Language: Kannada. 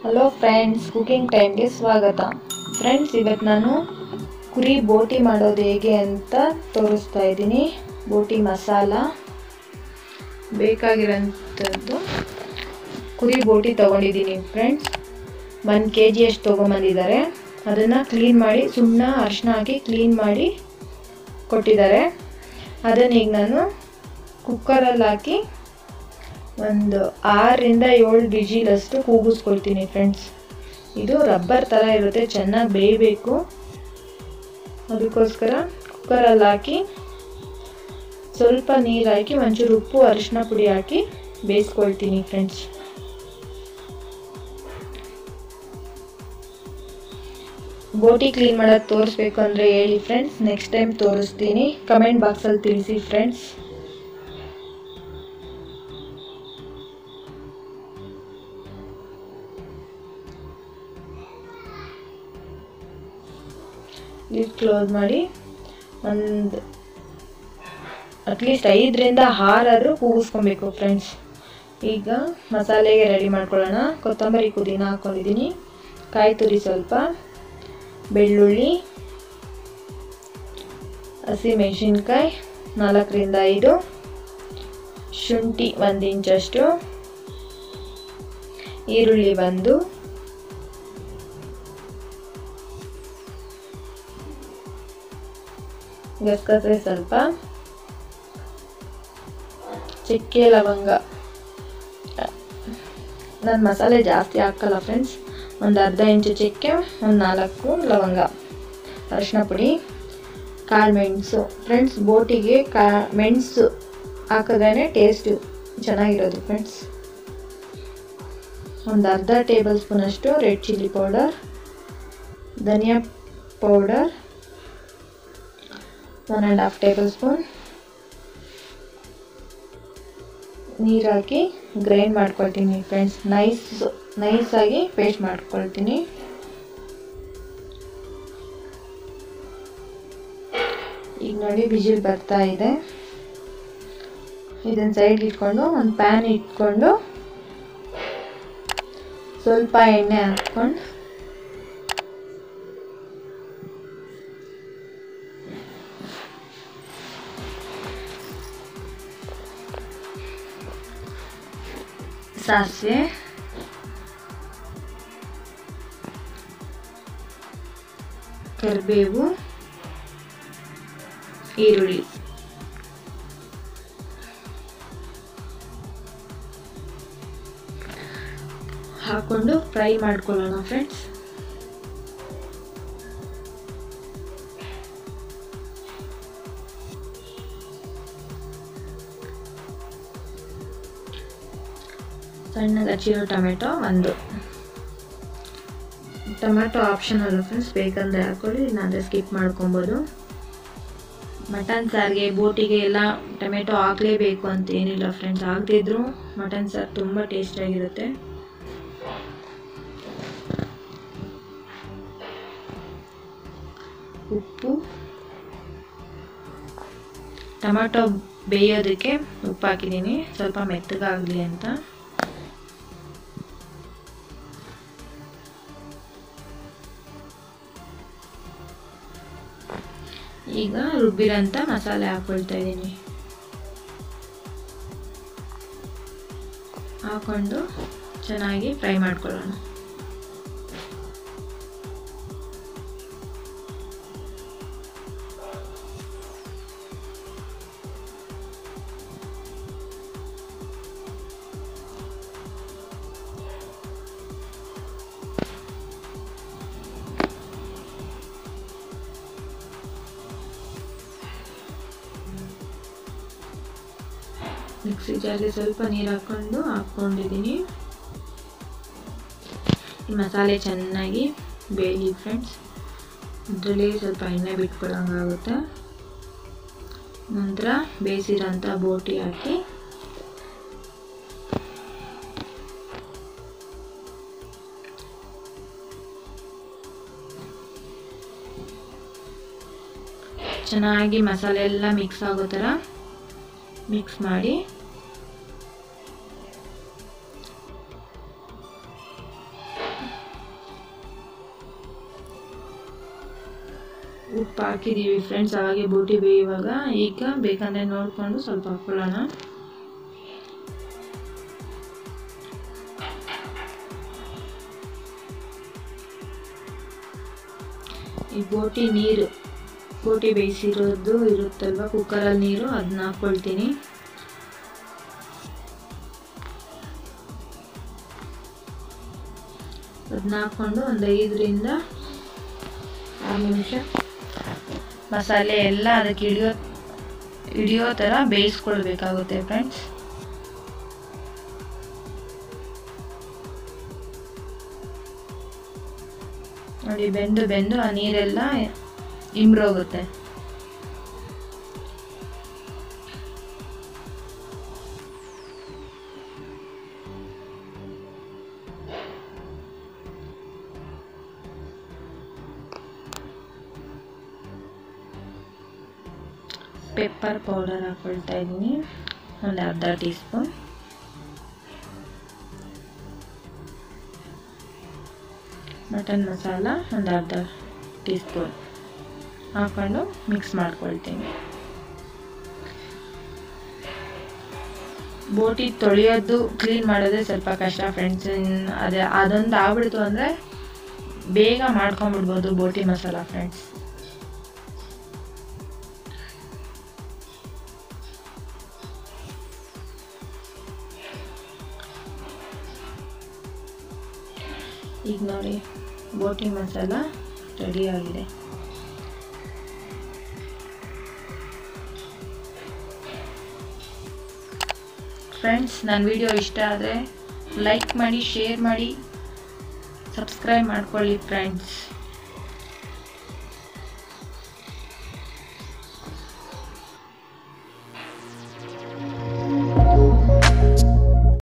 ಹಲೋ ಫ್ರೆಂಡ್ಸ್ ಕುಕಿಂಗ್ ಟೈಮ್ಗೆ ಸ್ವಾಗತ ಫ್ರೆಂಡ್ಸ್ ಇವತ್ತು ನಾನು ಕುರಿ ಬೋಟಿ ಮಾಡೋದು ಹೇಗೆ ಅಂತ ತೋರಿಸ್ತಾ ಇದ್ದೀನಿ ಬೋಟಿ ಮಸಾಲ ಬೇಕಾಗಿರೋಂಥದ್ದು ಕುರಿ ಬೋಟಿ ತೊಗೊಂಡಿದ್ದೀನಿ ಫ್ರೆಂಡ್ಸ್ ಒಂದು ಕೆ ಜಿಯಷ್ಟು ತೊಗೊಂಬಂದಿದ್ದಾರೆ ಅದನ್ನು ಕ್ಲೀನ್ ಮಾಡಿ ಸುಣ್ಣ ಅರಿಶಿನ ಹಾಕಿ ಕ್ಲೀನ್ ಮಾಡಿ ಕೊಟ್ಟಿದ್ದಾರೆ ಅದನ್ನ ಈಗ ನಾನು ಕುಕ್ಕರಲ್ಲಿ ಹಾಕಿ ಒಂದು ಆರರಿಂದ ಏಳು ವಿಜಿಲಷ್ಟು ಕೂಗಿಸ್ಕೊಳ್ತೀನಿ ಫ್ರೆಂಡ್ಸ್ ಇದು ರಬ್ಬರ್ ಥರ ಇರುತ್ತೆ ಚೆನ್ನಾಗಿ ಬೇಯಬೇಕು ಅದಕ್ಕೋಸ್ಕರ ಕುಕ್ಕರಲ್ಲಿ ಹಾಕಿ ಸ್ವಲ್ಪ ನೀರು ಹಾಕಿ ಒಂಚೂರು ಉಪ್ಪು ಅರಿಶಿನ ಪುಡಿ ಹಾಕಿ ಬೇಯಿಸ್ಕೊಳ್ತೀನಿ ಫ್ರೆಂಡ್ಸ್ ಬೋಟಿ ಕ್ಲೀನ್ ಮಾಡೋದು ತೋರಿಸ್ಬೇಕು ಅಂದರೆ ಹೇಳಿ ಫ್ರೆಂಡ್ಸ್ ನೆಕ್ಸ್ಟ್ ಟೈಮ್ ತೋರಿಸ್ತೀನಿ ಕಮೆಂಟ್ ಬಾಕ್ಸಲ್ಲಿ ತಿಳಿಸಿ ಫ್ರೆಂಡ್ಸ್ ಲಿಡ್ ಕ್ಲೋಸ್ ಮಾಡಿ ಒಂದು ಅಟ್ಲೀಸ್ಟ್ ಐದರಿಂದ ಆರಾದರೂ ಕೂಗಿಸ್ಕೊಬೇಕು ಫ್ರೆಂಡ್ಸ್ ಈಗ ಮಸಾಲೆಗೆ ರೆಡಿ ಮಾಡ್ಕೊಳ್ಳೋಣ ಕೊತ್ತಂಬರಿ ಪುದೀನ ಹಾಕ್ಕೊಂಡಿದ್ದೀನಿ ಕಾಯಿ ತುರಿ ಸ್ವಲ್ಪ ಬೆಳ್ಳುಳ್ಳಿ ಹಸಿಮೆಣಸಿನ್ಕಾಯಿ ನಾಲ್ಕರಿಂದ ಐದು ಶುಂಠಿ ಒಂದು ಇಂಚಷ್ಟು ಈರುಳ್ಳಿ ಒಂದು ಗಸಗಸೆ ಸ್ವಲ್ಪ ಚಕ್ಕೆ ಲವಂಗ ನಾನು ಮಸಾಲೆ ಜಾಸ್ತಿ ಹಾಕಲ್ಲ ಫ್ರೆಂಡ್ಸ್ ಒಂದು ಅರ್ಧ ಇಂಚು ಚಕ್ಕೆ ಒಂದು ನಾಲ್ಕು ಲವಂಗ ಅರಿಶಿನ ಪುಡಿ ಕಾಳು ಮೆಣಸು ಫ್ರೆಂಡ್ಸ್ ಬೋಟಿಗೆ ಕಾ ಮೆಣಸು ಹಾಕಿದ್ರೇ ಟೇಸ್ಟು ಚೆನ್ನಾಗಿರೋದು ಫ್ರೆಂಡ್ಸ್ ಒಂದು ಅರ್ಧ ಟೇಬಲ್ ಸ್ಪೂನಷ್ಟು ರೆಡ್ ಚಿಲ್ಲಿ ಪೌಡರ್ ಧನಿಯಾ powder one and half tablespoon ನೀರು ಹಾಕಿ ಗ್ರೈಂಡ್ ಮಾಡ್ಕೊಳ್ತೀನಿ ಫ್ರೆಂಡ್ಸ್ ನೈಸ್ ನೈಸಾಗಿ ಪೇಸ್ಟ್ ಮಾಡ್ಕೊಳ್ತೀನಿ ಈಗ ನೋಡಿ ಬಿಜಿಲ್ ಬರ್ತಾ ಇದೆ ಇದನ್ನು ಸೈಡ್ ಇಟ್ಕೊಂಡು ಒಂದು ಪ್ಯಾನ್ ಇಟ್ಕೊಂಡು ಸ್ವಲ್ಪ ಎಣ್ಣೆ ಹಾಕ್ಕೊಂಡು ಸಾಸಿವೆ ಕರಿಬೇವು ಈರುಳ್ಳಿ ಹಾಕೊಂಡು ಫ್ರೈ ಮಾಡ್ಕೊಳ್ಳೋಣ ಫ್ರೆಂಡ್ಸ್ ಸಣ್ಣಗೆ ಹಚ್ಚಿರೋ ಟೊಮೆಟೊ ಒಂದು ಟೊಮೆಟೊ ಆಪ್ಷನಲ್ ಫ್ರೆಂಡ್ಸ್ ಬೇಕಂದರೆ ಹಾಕ್ಕೊಳ್ಳಿ ಇಲ್ಲಾಂದರೆ ಸ್ಕಿಪ್ ಮಾಡ್ಕೊಬೋದು ಮಟನ್ ಸಾರಿಗೆ ಬೋಟಿಗೆ ಎಲ್ಲ ಟೊಮೆಟೊ ಹಾಕಲೇಬೇಕು ಅಂತ ಏನಿಲ್ಲ ಫ್ರೆಂಡ್ಸ್ ಆಗದಿದ್ರು ಮಟನ್ ಸಾರು ತುಂಬ ಟೇಸ್ಟಿಯಾಗಿರುತ್ತೆ ಉಪ್ಪು ಟೊಮೆಟೊ ಬೇಯೋದಕ್ಕೆ ಉಪ್ಪು ಹಾಕಿದ್ದೀನಿ ಸ್ವಲ್ಪ ಮೆತ್ತಗಾಗಲಿ ಅಂತ ಈಗ ರುಬ್ಬಿರೋಂಥ ಮಸಾಲೆ ಹಾಕ್ಕೊಳ್ತಾ ಇದ್ದೀನಿ ಹಾಕೊಂಡು ಚೆನ್ನಾಗಿ ಫ್ರೈ ಮಾಡ್ಕೊಳ್ಳೋಣ ಮಿಕ್ಸಿ ಜಾರ್ಗೆ ಸ್ವಲ್ಪ ನೀರು ಹಾಕ್ಕೊಂಡು ಹಾಕ್ಕೊಂಡಿದ್ದೀನಿ ಈ ಮಸಾಲೆ ಚೆನ್ನಾಗಿ ಬೇಯಲಿ ಫ್ರೆಂಡ್ಸ್ ಇದರಲ್ಲಿ ಸ್ವಲ್ಪ ಎಣ್ಣೆ ಬಿಟ್ಕೊಳ್ಳೋಂಗಾಗುತ್ತೆ ನಂತರ ಬೇಯಿಸಿರೋಂಥ ಬೋಟಿ ಹಾಕಿ ಚೆನ್ನಾಗಿ ಮಸಾಲೆ ಎಲ್ಲ ಮಿಕ್ಸ್ ಆಗೋ ಥರ ಮಿಕ್ಸ್ ಮಾಡಿ ಉಪ್ಪು ಹಾಕಿದ್ದೀವಿ ಫ್ರೆಂಡ್ಸ್ ಅವಾಗೆ ಬೋಟಿ ಬೇಯುವಾಗ ಈಗ ಬೇಕಂದರೆ ನೋಡಿಕೊಂಡು ಸ್ವಲ್ಪ ಹಾಕ್ಕೊಳ್ಳೋಣ ಈ ಬೋಟಿ ನೀರು ಬೋಟಿ ಬೇಯಿಸಿರೋದು ಇರುತ್ತಲ್ವ ಕುಕ್ಕರಲ್ಲಿ ನೀರು ಅದನ್ನ ಹಾಕ್ಕೊಳ್ತೀನಿ ಅದನ್ನ ಹಾಕ್ಕೊಂಡು ಒಂದು ಐದರಿಂದ ಆರು ನಿಮಿಷ ಮಸಾಲೆ ಎಲ್ಲ ಅದಕ್ಕೆ ಹಿಡಿಯೋ ಹಿಡಿಯೋ ಥರ ಬೇಯಿಸ್ಕೊಳ್ಬೇಕಾಗುತ್ತೆ ಫ್ರೆಂಡ್ಸ್ ನೋಡಿ ಬೆಂದು ಬೆಂದು ಆ ನೀರೆಲ್ಲ ಇಂಬ್ರೋಗುತ್ತೆ ಪೆಪ್ಪರ್ ಪೌಡರ್ ಹಾಕ್ಕೊಳ್ತಾ ಇದ್ದೀನಿ ಒಂದು ಅರ್ಧ ಟೀ ಸ್ಪೂನ್ ಮಟನ್ ಮಸಾಲ ಒಂದು ಅರ್ಧ ಟೀ ಸ್ಪೂನ್ ಹಾಕ್ಕೊಂಡು ಮಿಕ್ಸ್ ಮಾಡ್ಕೊಳ್ತೀನಿ ಬೋಟಿ ತೊಳೆಯೋದು ಕ್ಲೀನ್ ಮಾಡೋದೇ ಸ್ವಲ್ಪ ಕಷ್ಟ ಫ್ರೆಂಡ್ಸ್ ಅದೇ ಅದೊಂದು ಆಗ್ಬಿಡ್ತು ಅಂದರೆ ಬೇಗ ಮಾಡ್ಕೊಂಬಿಡ್ಬೋದು ಬೋಟಿ ಮಸಾಲ ಫ್ರೆಂಡ್ಸ್ ಈಗ ನೋಡಿ ಬೋಟಿ ಮಸಾಲ ರೆಡಿ ಆಗಿದೆ ಫ್ರೆಂಡ್ಸ್ ನನ್ನ ವಿಡಿಯೋ ಇಷ್ಟ ಆದರೆ ಲೈಕ್ ಮಾಡಿ ಶೇರ್ ಮಾಡಿ ಸಬ್ಸ್ಕ್ರೈಬ್ ಮಾಡ್ಕೊಳ್ಳಿ ಫ್ರೆಂಡ್ಸ್